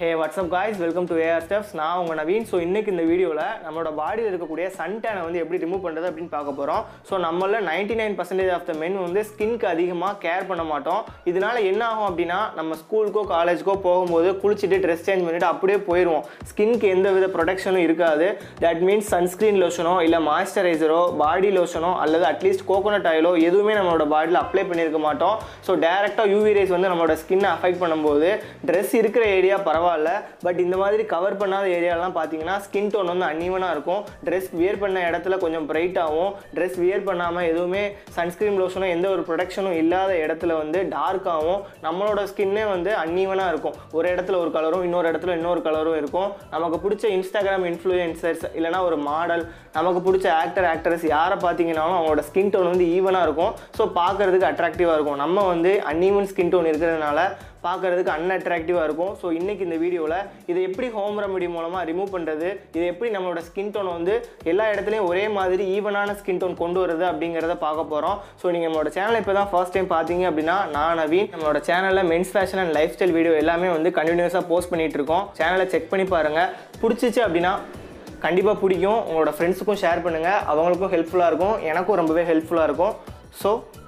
hey what's up guys welcome to AR steps நான் உங்கள் Naveen so இன்னைக்கு இந்த வீடியோவில் நம்மளோட பாடியில் இருக்கக்கூடிய சன் டேனை வந்து எப்படி ரிமூவ் பண்ணுறது அப்படின்னு பார்க்க போகிறோம் ஸோ நம்மள ninety nine percentage of the men வந்து ஸ்கின்க்கு அதிகமாக கேர் பண்ண மாட்டோம் இதனால என்ன ஆகும் அப்படின்னா நம்ம ஸ்கூலுக்கோ காலேஜுக்கோ போகும்போது குளிச்சுட்டு ட்ரெஸ் சேஞ்ச் பண்ணிட்டு அப்படியே போயிடுவோம் ஸ்கின்க்கு எந்த வித ப்ரொடெக்ஷனும் இருக்காது தட் மீன்ஸ் சன்ஸ்க்ரீன் லோஷனோ இல்லை மாய்ஸ்சரைசரோ பாடி லோஷனோ அல்லது அட்லீஸ்ட் கோகோனட் ஆயிலோ எதுவுமே நம்மளோட பாடியில் அப்ளை பண்ணியிருக்க மாட்டோம் ஸோ டேரெக்டாக யூவி ரேஸ் வந்து நம்மளோட ஸ்கின்னை அஃபெக்ட் பண்ணும்போது ட்ரெஸ் இருக்கிற ஏரியா பரவாயில்ல பட் இந்த மாதிரி கவர் பண்ணாத ஏரியாலாம் பார்த்தீங்கன்னா ஸ்கின் டோன் வந்து அன்ஈவனாக இருக்கும் ட்ரெஸ் வியர் பண்ண இடத்துல கொஞ்சம் பிரைட்டாகவும் ட்ரெஸ் வியர் பண்ணாமல் எதுவுமே சன்ஸ்க்ரீன் லோஷனோ எந்த ஒரு ப்ரொடெக்ஷனும் இல்லாத இடத்துல வந்து டார்க்காகவும் நம்மளோட ஸ்கின்னே வந்து அன்ஈவனாக இருக்கும் ஒரு இடத்துல ஒரு கலரும் இன்னொரு இடத்துல இன்னொரு கலரும் இருக்கும் நமக்கு பிடிச்ச இன்ஸ்டாகிராம் இன்ஃப்ளூயன்சர்ஸ் இல்லைனா ஒரு மாடல் நமக்கு பிடிச்ச ஆக்டர் ஆக்ட்ரஸ் யாரை பார்த்தீங்கன்னாலும் அவங்களோட ஸ்கின் டோன் வந்து ஈவனாக இருக்கும் ஸோ பார்க்கறதுக்கு அட்ராக்டிவாக இருக்கும் நம்ம வந்து அன்ஈவன் ஸ்கின் டோன் இருக்கிறதுனால பார்க்கறதுக்கு அன்அட்ராக்டிவாக இருக்கும் ஸோ இன்றைக்கி இந்த வீடியோவில் இதை எப்படி ஹோம் ரெமடி மூலமாக ரிமூவ் பண்ணுறது இதை எப்படி நம்மளோட ஸ்கின் டோனை வந்து எல்லா இடத்துலையும் ஒரே மாதிரி ஈவனான ஸ்கின் டோன் கொண்டு வருது அப்படிங்கிறத பார்க்க போகிறோம் ஸோ நீங்கள் நம்மளோட சேனலை இப்போ தான் ஃபர்ஸ்ட் டைம் பார்த்தீங்க அப்படின்னா நான் நவீன் நம்மளோட சேனலில் men's fashion and lifestyle video எல்லாமே வந்து கண்டினியூஸாக போஸ்ட் பண்ணிகிட்டு இருக்கோம் சேனலை செக் பண்ணி பாருங்கள் பிடிச்சிச்சு அப்படின்னா கண்டிப்பாக பிடிக்கும் உங்களோட ஃப்ரெண்ட்ஸுக்கும் ஷேர் பண்ணுங்கள் அவங்களுக்கும் ஹெல்ப்ஃபுல்லாக இருக்கும் எனக்கும் ரொம்பவே ஹெல்ப்ஃபுல்லாக இருக்கும் so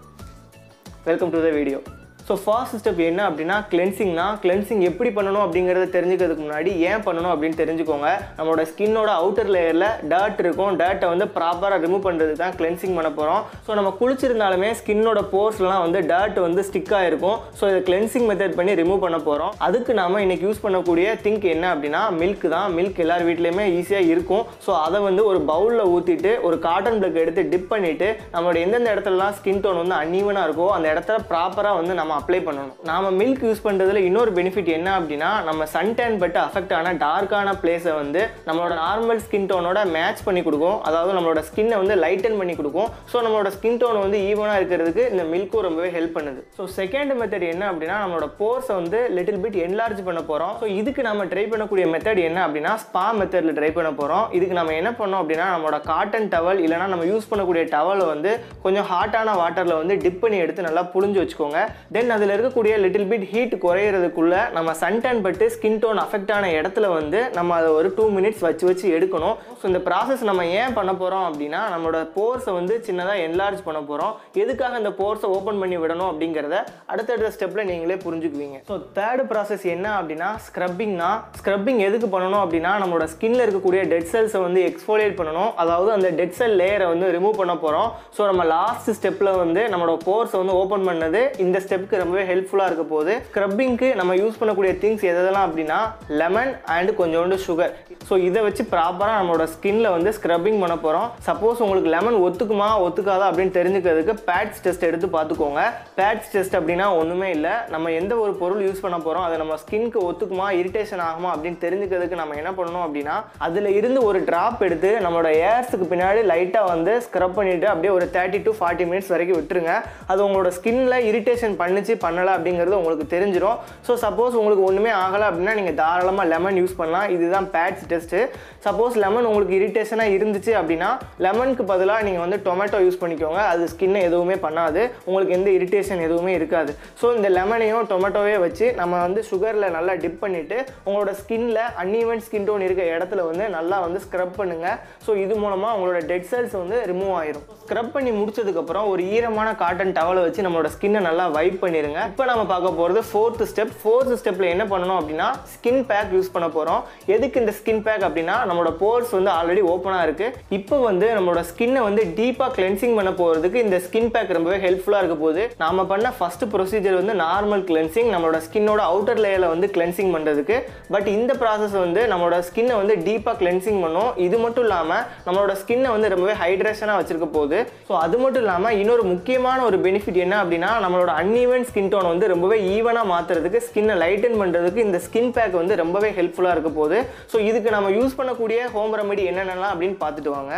welcome to the video so first step என்ன அப்படின்னா கிளென்சிங்னா கிளென்சிங் எப்படி பண்ணணும் அப்படிங்கிறத தெரிஞ்சுக்கிறதுக்கு முன்னாடி ஏன் பண்ணணும் அப்படின்னு தெரிஞ்சுக்கோங்க நம்மளோட ஸ்கின்னோட அவுட்டர் லேயரில் டர்ட் இருக்கும் டர்ட்டை வந்து ப்ராப்பராக ரிமூவ் பண்ணுறதுக்கு தான் கிளென்சிங் பண்ண போகிறோம் ஸோ நம்ம குளிச்சிருந்தாலுமே ஸ்கின்னோட போர்ஸ்லாம் வந்து டர்ட் வந்து ஸ்டிக் ஆகிருக்கும் ஸோ இதை கிளென்சிங் மெத்தட் பண்ணி ரிமூவ் பண்ண போகிறோம் அதுக்கு நாம இன்னைக்கு யூஸ் பண்ணக்கூடிய திங்க் என்ன அப்படின்னா மில்க் தான் மில்க் எல்லார் வீட்லேயுமே ஈஸியாக இருக்கும் ஸோ அதை வந்து ஒரு பவுலில் ஊற்றிட்டு ஒரு காட்டன் பிளக் எடுத்து டிப் பண்ணிவிட்டு நம்மளோட எந்தெந்த இடத்துலலாம் ஸ்கின் டோன் வந்து அன்ஈவனாக இருக்கோ அந்த இடத்துல ப்ராப்பராக வந்து நம்ம அப்ளை பண்ணணும் நாம மில்க் யூஸ் பண்ணுறதுல இன்னொரு பெனிஃபிட் என்ன அப்படின்னா நம்ம சன் டேன் பட்டு அஃபெக்ட் ஆன டார்க்கான பிளேஸை வந்து நம்மளோட நார்மல் ஸ்கின் டோனோட மேட்ச் பண்ணி கொடுக்கும் அதாவது நம்மளோட ஸ்கின்னை வந்து லைட்டன் பண்ணி கொடுக்கும் ஸோ நம்மளோட ஸ்கின் டோன் வந்து ஈவனாக இருக்கிறதுக்கு இந்த மில்க்கும் ரொம்பவே ஹெல்ப் பண்ணுது ஸோ செகண்ட் மெத்தட் என்ன அப்படின்னா நம்மளோட போர்ஸை வந்து லிட்டில் பிட் என்லார்ஜ் பண்ண போகிறோம் ஸோ இதுக்கு நம்ம ட்ரை பண்ணக்கூடிய மெத்தட் என்ன அப்படின்னா ஸ்பா மெத்தடில் ட்ரை பண்ண போகிறோம் இதுக்கு நம்ம என்ன பண்ணோம் அப்படின்னா நம்மளோட காட்டன் டவல் இல்லைனா நம்ம யூஸ் பண்ணக்கூடிய டவலை வந்து கொஞ்சம் ஹாட்டான வாட்டரில் வந்து டிப் பண்ணி எடுத்து நல்லா புழிஞ்சு வச்சுக்கோங்க தென் அதில் இருக்கக்கூடிய லிட்டில் பிட் ஹீட் குறையிறதுக்குள்ள நம்ம சன்டன் பட்டு ஸ்கின் டோன் அஃபெக்ட் ஆன இடத்துல வந்து நம்ம அதை ஒரு டூ மினிட்ஸ் வச்சு வச்சு எடுக்கணும் ஸோ இந்த ப்ராசஸ் நம்ம ஏன் பண்ண போகிறோம் அப்படின்னா நம்மளோட போர்ஸை வந்து சின்னதாக என்லார்ஜ் பண்ண போகிறோம் எதுக்காக இந்த போர்ஸை ஓப்பன் பண்ணி விடணும் அப்படிங்கிறத அடுத்தடுத்த ஸ்டெப்பில் நீங்களே புரிஞ்சுக்குவீங்க ஸோ தேர்ட் ப்ராசஸ் என்ன அப்படின்னா ஸ்க்ரப்பிங்னா ஸ்க்ரப்பிங் எதுக்கு பண்ணணும் அப்படின்னா நம்மளோட ஸ்கின்ல இருக்கக்கூடிய டெட் செல்ஸை வந்து எக்ஸ்போலியேட் பண்ணணும் அதாவது அந்த டெட் செல் லேயரை வந்து ரிமூவ் பண்ண போகிறோம் ஸோ நம்ம லாஸ்ட் ஸ்டெப்பில் வந்து நம்மளோட போர்ஸை வந்து ஓப்பன் பண்ணது இந்த ஸ்டெப்புக்கு ரொம்பவே ஹெல்ப்ஃபுல்லாக இருக்க போகுது ஸ்க்ரப்பிங்க்கு நம்ம யூஸ் பண்ணக்கூடிய திங்ஸ் எதெல்லாம் அப்படின்னா லெமன் அண்ட் கொஞ்சோண்டு சுகர் ஸோ இதை வச்சு ப்ராப்பராக நம்மளோட ஸ்கின்ல வந்து ஸ்க்ரப்பிங் பண்ண போகிறோம் சப்போஸ் உங்களுக்கு லெமன் ஒத்துக்குமா ஒத்துக்காதா அப்படின்னு தெரிஞ்சுக்கிறதுக்கு பேட்ஸ் டெஸ்ட் எடுத்து பார்த்துக்கோங்க பேட்ஸ் டெஸ்ட் அப்படின்னா ஒன்றுமே இல்லை நம்ம எந்த ஒரு பொருள் யூஸ் பண்ண போகிறோம் அது நம்ம ஸ்கின்க்கு ஒத்துக்குமா இரிட்டேஷன் ஆகுமா அப்படின்னு தெரிஞ்சுக்கிறதுக்கு நம்ம என்ன பண்ணணும் அப்படின்னா அதில் இருந்து ஒரு ட்ராப் எடுத்து நம்மளோட ஏர்ஸுக்கு பின்னாடி லைட்டாக வந்து ஸ்க்ரப் பண்ணிவிட்டு அப்படியே ஒரு தேர்ட்டி டு ஃபார்ட்டி மினிட்ஸ் வரைக்கும் விட்டுருங்க அது உங்களோட ஸ்கின்ல இரிட்டேஷன் பண்ணுச்சு பண்ணலை அப்படிங்கிறது உங்களுக்கு தெரிஞ்சிடும் ஸோ சப்போஸ் உங்களுக்கு ஒன்றுமே ஆகலை அப்படின்னா நீங்கள் தாராளமாக லெமன் யூஸ் பண்ணலாம் இதுதான் பேட்ஸ் டெஸ்ட்டு சப்போஸ் லெமன் உங்களுக்கு இரிட்டேஷனாக இருந்துச்சு அப்படின்னா லெமனுக்கு பதிலாக நீங்கள் வந்து டொமேட்டோ யூஸ் பண்ணிக்கோங்க அது ஸ்கின்னை எதுவுமே பண்ணாது உங்களுக்கு எந்த இரிட்டேஷன் எதுவுமே இருக்காது ஸோ இந்த லெமனையும் டொமேட்டோவே வச்சு நம்ம வந்து சுகரில் நல்லா டிப் பண்ணிவிட்டு உங்களோட ஸ்கின்ல அன்ஈவன் ஸ்கின் டோன் இருக்க இடத்துல வந்து நல்லா வந்து ஸ்க்ரப் பண்ணுங்கள் ஸோ இது மூலமாக உங்களோட டெட் செல்ஸ் வந்து ரிமூவ் ஆயிரும் ஸ்க்ரப் பண்ணி முடிச்சதுக்கப்புறம் ஒரு ஈரமான காட்டன் டவலை வச்சு நம்மளோட ஸ்கின்னை நல்லா வைப் பண்ணிடுங்க இப்போ நம்ம பார்க்க போகிறது ஃபோர்த் ஸ்டெப் ஃபோர்த் ஸ்டெப்பில் என்ன பண்ணணும் அப்படின்னா ஸ்கின் பேக் யூஸ் பண்ண போகிறோம் எதுக்கு இந்த ஸ்கின் பேக் அப்படின்னா நம்மளோட போர்ஸ் வந்து ஆல்ரெடி ஓப்பனாக இருக்குது இப்போ வந்து நம்மளோட ஸ்கின்னை வந்து டீப்பாக கிளென்சிங் பண்ண போகிறதுக்கு இந்த ஸ்கின் பேக் ரொம்பவே ஹெல்ப்ஃபுல்லாக இருக்க போகுது நாம பண்ண ஃபர்ஸ்ட் ப்ரொசீஜர் வந்து நார்மல் கிளென்சிங் நம்மளோட ஸ்கின்னோட அவுட்டர் லேயரில் வந்து கிளென்சிங் பண்ணுறதுக்கு பட் இந்த ப்ராசஸ் வந்து நம்மளோட ஸ்கின்னை வந்து டீப்பாக கிளென்சிங் பண்ணும் இது மட்டும் இல்லாமல் நம்மளோட ஸ்கின்னை வந்து ரொம்பவே ஹைட்ரேஷனாக வச்சிருக்க போகுது ஸோ அது மட்டும் இல்லாமல் இன்னொரு முக்கியமான ஒரு பெனிஃபிட் என்ன அப்படின்னா நம்மளோட அன்ஈவன் ஸ்கின் டோன் வந்து ரொம்பவே ஈவனாக மாற்றுறதுக்கு ஸ்கின்னை லைட்டன் பண்ணுறதுக்கு இந்த ஸ்கின் பேக் வந்து ரொம்பவே ஹெல்ப்ஃபுல்லாக இருக்க போகுது ஸோ இதுக்கு நம்ம யூஸ் பண்ணக்கூடிய ஹோம் ரெமெடி என்னென்னலாம் அப்படின்னு பார்த்துட்டு வாங்க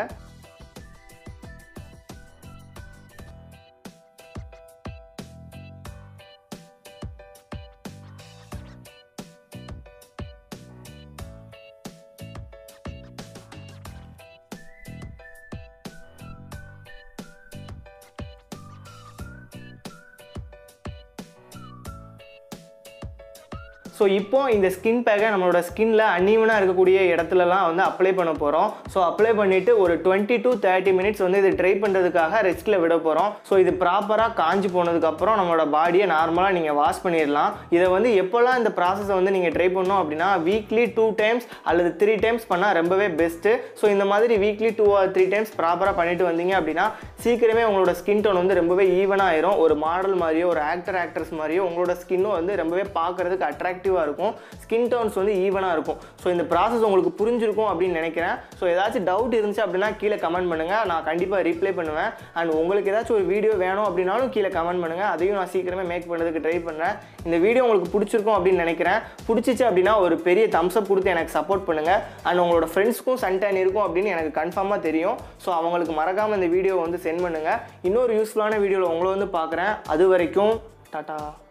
ஸோ இப்போ இந்த ஸ்கின் பேக்கை நம்மளோட ஸ்கின்ல அன்ஈவனாக இருக்கக்கூடிய இடத்துலலாம் வந்து அப்ளை பண்ண போகிறோம் ஸோ அப்ளை பண்ணிவிட்டு ஒரு டுவெண்ட்டி டு தேர்ட்டி மினிட்ஸ் வந்து இது ட்ரை பண்ணுறதுக்காக ரெஸ்ட்டில் விட போகிறோம் ஸோ இது ப்ராப்பராக காஞ்சி போனதுக்கப்புறம் நம்மளோட பாடியை நார்மலாக நீங்கள் வாஷ் பண்ணிடலாம் இதை வந்து எப்போல்லாம் இந்த ப்ராசஸை வந்து நீங்கள் ட்ரை பண்ணோம் அப்படின்னா வீக்லி டூ டைம்ஸ் அல்லது த்ரீ டைம்ஸ் பண்ணால் ரொம்பவே பெஸ்ட்டு ஸோ இந்த மாதிரி weekly two or three times ப்ராப்பராக பண்ணிட்டு வந்தீங்க அப்படின்னா சீக்கிரமே உங்களோட ஸ்கின் டோன் வந்து ரொம்பவே ஈவனாக ஆயிரும் ஒரு மாடல் மாதிரியோ ஒரு ஆக்டர் ஆக்ட்ரஸ் மாதிரியோ உங்களோட ஸ்கின்னும் வந்து ரொம்பவே பார்க்கறதுக்கு அட்ராக்டிவாக இருக்கும் ஸ்கின் டோன்ஸ் வந்து ஈவனாக இருக்கும் ஸோ இந்த ப்ராசஸ் உங்களுக்கு புரிஞ்சிருக்கும் அப்படின்னு நினைக்கிறேன் ஸோ ஏதாச்சும் டவுட் இருந்துச்சு அப்படின்னா கீழே கமெண்ட் பண்ணுங்கள் நான் கண்டிப்பாக ரீப்ளை பண்ணுவேன் அண்ட் உங்களுக்கு ஏதாச்சும் ஒரு வீடியோ வேணும் அப்படின்னாலும் கீழே கமெண்ட் பண்ணுங்கள் அதையும் நான் சீக்கிரமே மேக் பண்ணுறதுக்கு ட்ரை பண்ணுறேன் இந்த வீடியோ உங்களுக்கு பிடிச்சிருக்கும் அப்படின்னு நினைக்கிறேன் பிடிச்சிச்சு அப்படின்னா ஒரு பெரிய தம்ஸ் அப் கொடுத்து எனக்கு சப்போர்ட் பண்ணுங்கள் அண்ட் உங்களோட ஃப்ரெண்ட்ஸ்க்கும் சன்டேன் இருக்கும் அப்படின்னு எனக்கு கன்ஃபார்மாக தெரியும் ஸோ அவங்களுக்கு மறக்காமல் இந்த வீடியோ வந்து சென்ட் பண்ணுங்கள் இன்னொரு யூஸ்ஃபுல்லான வீடியோவில் உங்களை வந்து பார்க்குறேன் அது வரைக்கும் டாட்டா